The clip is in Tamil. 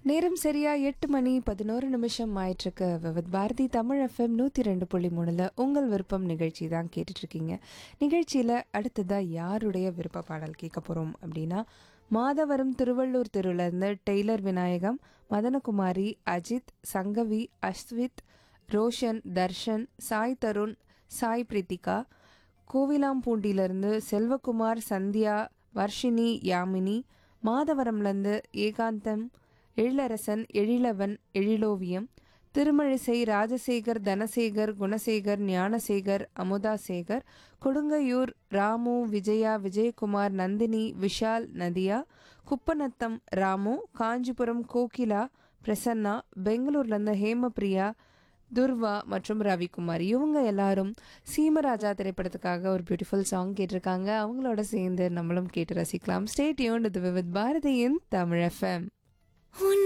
நேரம் சரியா எட்டு மணி பதினோரு நிமிஷம் ஆயிட்டிருக்கு விவித் பாரதி தமிழ் எஃப்எம் நூற்றி ரெண்டு புள்ளி மூணில் உங்கள் விருப்பம் நிகழ்ச்சி தான் கேட்டுட்ருக்கீங்க நிகழ்ச்சியில் அடுத்ததாக யாருடைய விருப்ப பாடல் கேட்க போகிறோம் அப்படின்னா மாதவரம் திருவள்ளூர் தெருவிலேருந்து டெய்லர் விநாயகம் மதனகுமாரி அஜித் சங்கவி அஸ்வித் ரோஷன் தர்ஷன் சாய் தருண் சாய் பிரித்திகா கோவிலாம்பூண்டியிலிருந்து செல்வகுமார் சந்தியா வர்ஷினி யாமினி மாதவரம்லேருந்து ஏகாந்தம் எழிலரசன் எழிலவன் எழிலோவியம் திருமழிசை ராஜசேகர் தனசேகர் குணசேகர் ஞானசேகர் அமுதாசேகர் கொடுங்கையூர் ராமு விஜயா விஜயகுமார் நந்தினி விஷால் நதியா குப்பநத்தம் ராமு காஞ்சிபுரம் கோகிலா பிரசன்னா பெங்களூர்லேருந்து ஹேமபிரியா துர்வா மற்றும் ரவிக்குமார் இவங்க எல்லாரும் சீமராஜா திரைப்படத்துக்காக ஒரு பியூட்டிஃபுல் சாங் கேட்டிருக்காங்க அவங்களோட சேர்ந்து நம்மளும் கேட்டு ரசிக்கலாம் ஸ்டேட் யூன் வித் பாரதியின் தமிழ் எஃப்எம் உன்